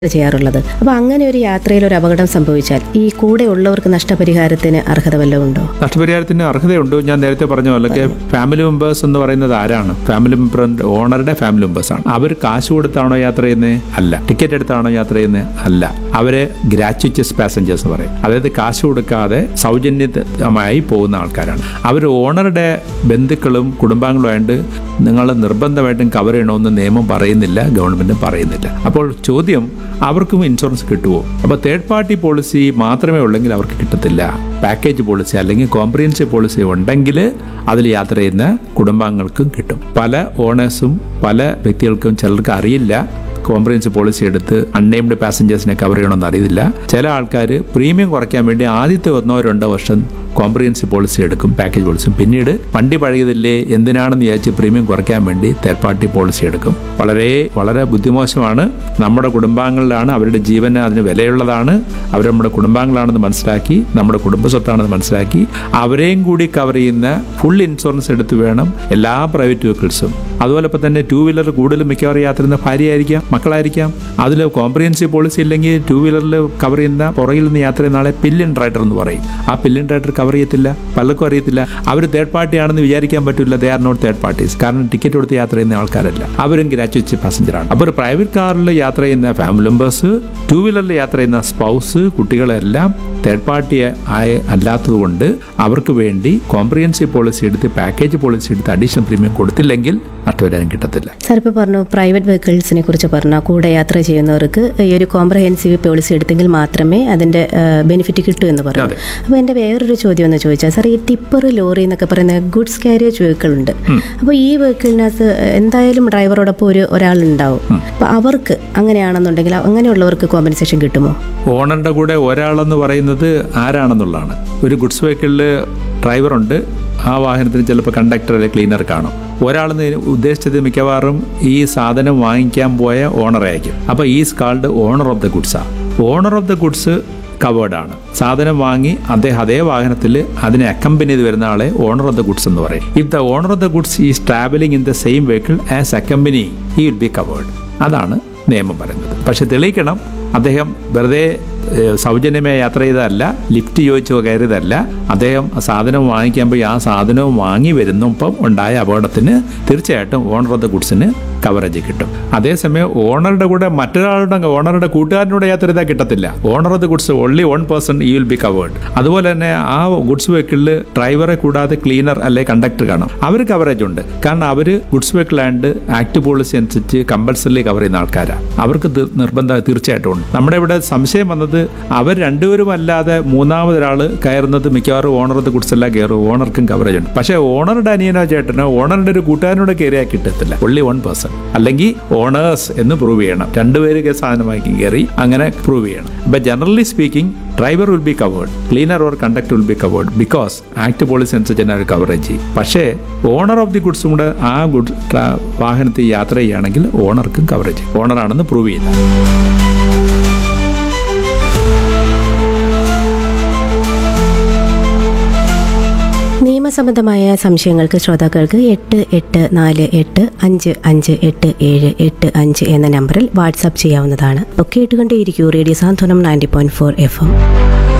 ചെയ്യാറുള്ളത് അപ്പോൾ അങ്ങനെ ഒരു യാത്രയിൽ ഒരു അപകടം സംഭവിച്ചാൽ ഈ കൂടെ ഉള്ളവർക്ക് നഷ്ടപരിഹാരത്തിന് അർഹത വല്ലതും ഉണ്ടോ നഷ്ടപരിഹാരത്തിന് അർഹതയുണ്ട് ഞാൻ നേരത്തെ പറഞ്ഞ പോലെ ഫാമിലി മെമ്പേഴ്സ് എന്ന് പറയുന്നത് ആരാണ് ഫാമിലി മെമ്പർ ഓണറുടെ ഫാമിലി മെമ്പേഴ്സ് ആണ് അവർ കാശ് കൊടുത്താണോ യാത്ര ചെയ്യുന്നത് അല്ല ടിക്കറ്റ് എടുത്താണോ യാത്ര ചെയ്യുന്നത് അല്ല അവര് ഗ്രാറ്റുവസ് പാസഞ്ചേഴ്സ് എന്ന് പറയും അതായത് കാശ് കൊടുക്കാതെ സൗജന്യമായി പോകുന്ന ആൾക്കാരാണ് അവർ ഓണറുടെ ബന്ധുക്കളും കുടുംബാംഗങ്ങളുമായിട്ട് നിങ്ങൾ നിർബന്ധമായിട്ടും കവർ ചെയ്യണമെന്ന് നിയമം പറയുന്നില്ല ഗവൺമെന്റും പറയുന്നില്ല അപ്പോൾ ചോദ്യം അവർക്കും ഇൻഷുറൻസ് കിട്ടുമോ അപ്പോൾ തേർഡ് പാർട്ടി പോളിസി മാത്രമേ ഉള്ളെങ്കിൽ അവർക്ക് കിട്ടത്തില്ല പാക്കേജ് പോളിസി അല്ലെങ്കിൽ കോംപ്രിഹെൻസീവ് പോളിസി ഉണ്ടെങ്കിൽ അതിൽ യാത്ര ചെയ്യുന്ന കുടുംബാംഗങ്ങൾക്കും കിട്ടും പല ഓണേഴ്സും പല വ്യക്തികൾക്കും ചിലർക്ക് അറിയില്ല കോംപ്രിഹെൻസീവ് പോളിസി എടുത്ത് അൺനെയിംഡ് പാസഞ്ചേഴ്സിനെ കവർ ചെയ്യണമെന്ന് അറിയില്ല ചില ആൾക്കാർ പ്രീമിയം കുറയ്ക്കാൻ വേണ്ടി ആദ്യത്തെ ഒന്നോ രണ്ടോ വർഷം കോംപ്രിഹെൻസീവ് പോളിസി എടുക്കും പാക്കേജ് പോളിസിയും പിന്നീട് വണ്ടി പഴയതില്ലേ എന്തിനാണെന്ന് വിചാരിച്ച് പ്രീമിയം കുറയ്ക്കാൻ വേണ്ടി തേർഡ് പാർട്ടി പോളിസി എടുക്കും വളരെ വളരെ ബുദ്ധിമോശമാണ് നമ്മുടെ കുടുംബാംഗങ്ങളിലാണ് അവരുടെ ജീവന് അതിന് വിലയുള്ളതാണ് അവർ നമ്മുടെ കുടുംബാംഗങ്ങളാണെന്ന് മനസ്സിലാക്കി നമ്മുടെ കുടുംബ സ്വത്താണെന്ന് മനസ്സിലാക്കി അവരെയും കൂടി കവർ ചെയ്യുന്ന ഫുൾ ഇൻഷുറൻസ് എടുത്ത് വേണം എല്ലാ പ്രൈവറ്റ് വെഹിക്കിൾസും അതുപോലെ ഇപ്പം തന്നെ ടൂ വീലർ കൂടുതലും മിക്കവാറും യാത്ര ചെയ്യുന്ന ഭാര്യയായിരിക്കാം മക്കളായിരിക്കാം അതിൽ കോംപ്രിഹെൻസീവ് പോളിസി ഇല്ലെങ്കിൽ ടൂ വീലറിൽ കവർ ചെയ്യുന്ന പുറകിൽ നിന്ന് യാത്ര ചെയ്യുന്ന ആളെ പില്ലിയൻ റൈഡർ എന്ന് പറയും ആ പില്ലിയൻ റൈഡർ കവർ ചെയ്യത്തില്ല പലർക്കും അറിയത്തില്ല അവർ തേർഡ് പാർട്ടി ആണെന്ന് വിചാരിക്കാൻ പറ്റില്ല they are not third parties കാരണം ടിക്കറ്റ് കൊടുത്ത് യാത്ര ചെയ്യുന്ന ആൾക്കാരല്ല അവരും ഗ്രാജുവേറ്റ് പാസഞ്ചറാണ് അപ്പോൾ ഒരു പ്രൈവറ്റ് കാറിൽ യാത്ര ചെയ്യുന്ന ഫാമിലി മെമ്പേഴ്സ് ടൂ വീലറിൽ യാത്ര ചെയ്യുന്ന സ്പൗസ് കുട്ടികളെല്ലാം തേർഡ് പാർട്ടി ആയ അല്ലാത്തതുകൊണ്ട് അവർക്ക് വേണ്ടി കോംപ്രിഹെൻസീവ് പോളിസി എടുത്ത് പാക്കേജ് പോളിസി എടുത്ത് അഡീഷണൽ പ്രീമിയം കൊടുത്തില്ലെങ്കിൽ നഷ്ടപരിഹാരം കിട്ടത്തില്ല സാർ ഇപ്പോൾ പറഞ്ഞു പ്രൈവറ്റ് വെഹിക്കിൾസിനെ കുറിച്ച് പറഞ്ഞു കൂടെ യാത്ര ചെയ്യുന്നവർക്ക് ഈ ഒരു കോംപ്രഹെൻസീവ് പോളിസി എടുത്തെങ്കിൽ മാത്രമേ അതിൻ്റെ ബെനിഫിറ്റ് കിട്ടൂ എന്ന് പറഞ്ഞു അതെ. അപ്പോൾ എൻ്റെ വേറൊരു ചോദ്യം എന്ന് ചോദിച്ചാൽ സാർ ഈ ടിപ്പർ ലോറി എന്നൊക്കെ പറയുന്ന ഗുഡ്സ് കാരിയേജ് വെഹിക്കിൾ ഉണ്ട് അപ്പോൾ ഈ വെഹിക്കിളിനകത്ത് എന്തായാലും ഡ്രൈവറോടൊപ്പം ഒരു ഒരാളുണ്ടാവും അപ്പോൾ അവർക്ക് അങ്ങനെയാണെന്നുണ്ടെങ്കിൽ അങ്ങനെയുള്ളവർക്ക് കോമ്പൻസേഷൻ കിട്ടുമോ ഓണറിന്റെ കൂടെ ഒരാളെന്ന് പറയുന്നത് ആരാണെന്നുള്ളതാണ് ഒരു ഗുഡ്സ് വെഹിക്കിളിൽ ഡ്രൈവറുണ്ട് ആ വാഹനത്തിന് ചിലപ്പോൾ കണ്ടക്ടർ അല്ലെങ്കിൽ ക്ലീനർ കാണും ഒരാളെന്ന് ഉദ്ദേശിച്ചത് മിക്കവാറും ഈ സാധനം വാങ്ങിക്കാൻ പോയ ഓണറായിരിക്കും അപ്പോൾ is called owner of the ഗുഡ്സാ owner of the goods covered ആണ് സാധനം വാങ്ങി അദ്ദേഹം അതേ വാഹനത്തിൽ അതിനെ അക്കമ്പനി ചെയ്ത് വരുന്ന ആളെ ഓണർ ഓഫ് ദ ഗുഡ്സ് എന്ന് പറയും if the owner of the goods is travelling in the same vehicle as accompany he will be covered അതാണ് നിയമം പറയുന്നത് പക്ഷെ തെളിയിക്കണം അദ്ദേഹം വെറുതെ ഏഹ്, സൗജന്യമായി യാത്ര ചെയ്തതല്ല ലിഫ്റ്റ് ചോദിച്ചോ കയറിയതല്ല അദ്ദേഹം ആ സാധനം വാങ്ങിക്കാൻ പോയി ആ സാധനവും വാങ്ങി വരുന്നപ്പം ഉണ്ടായ അപകടത്തിന് തീർച്ചയായിട്ടും ഓണർ ഓഫ് ദ ഗുഡ്സിന് കവറേജ് കിട്ടും അതേസമയം ഓണറുടെ കൂടെ മറ്റൊരാളുടെ ഓണറുടെ കൂട്ടുകാരനോട് യാത്ര ചെയ്താൽ കിട്ടത്തില്ല owner of the goods only one person he will be covered അതുപോലെ തന്നെ ആ ഗുഡ്സ് വെഹിക്കിളിൽ ഡ്രൈവറെ കൂടാതെ ക്ലീനർ അല്ലെ കണ്ടക്ടർ കാണും അവർ കവറേജ് ഉണ്ട് കാരണം അവർ goods vehicle and act policy അനുസരിച്ച് കമ്പൽസറി കവർ ചെയ്യുന്ന ആൾക്കാരാണ് അവർക്ക് തീർ- നിർബന്ധം തീർച്ചയായിട്ടും ഉണ്ട് നമ്മുടെ ഇവിടെ സംശയം വന്നത് അവർ രണ്ടുപേരും അല്ലാതെ മൂന്നാമതൊരാൾ കയറുന്നത് മിക്കവാറും ഓണർ ഓഫ് ദ ഗുഡ്സ് എല്ലാം കയറും ഓണർക്കും കവറേജ് ഉണ്ട് പക്ഷേ ഓണറുടെ അനിയനോ ചേട്ടനോ ഓണറുടെ ഒരു കൂട്ടുകാരനോട് കയറിയാൽ കിട്ടത്തില്ല ഒള്ളി വൺ പേഴ്സൺ അല്ലെങ്കിൽ ഓണേഴ്സ് എന്ന് പ്രൂവ് ചെയ്യണം രണ്ടുപേര് സാധനം വാങ്ങിക്കും കയറി അങ്ങനെ പ്രൂവ് ചെയ്യണം അപ്പൊ generally speaking driver will be covered cleaner or conductor will be covered because act policy അനുസരിച്ച് തന്നെ അവർ കവറേജ് ചെയ്യും പക്ഷേ ഓണർ ഓഫ് ദി ഗുഡ്സും കൂടെ ആ ഗുഡ് വാഹനത്തിൽ യാത്ര ചെയ്യുകയാണെങ്കിൽ ഓണർക്കും കവറേജ് ഓണറാണെന്ന് പ്രൂവ് ചെയ്യില്ല നിയമസംബന്ധമായ സംശയങ്ങൾക്ക് ശ്രോതാക്കൾക്ക് എട്ട് എട്ട് നാല് എട്ട് അഞ്ച് അഞ്ച് എട്ട് ഏഴ് എട്ട് അഞ്ച് എന്ന നമ്പറിൽ വാട്സാപ്പ് ചെയ്യാവുന്നതാണ് ഒക്കെ കേട്ടുകൊണ്ടേയിരിക്കൂ radio Santhwanam ninety point four F M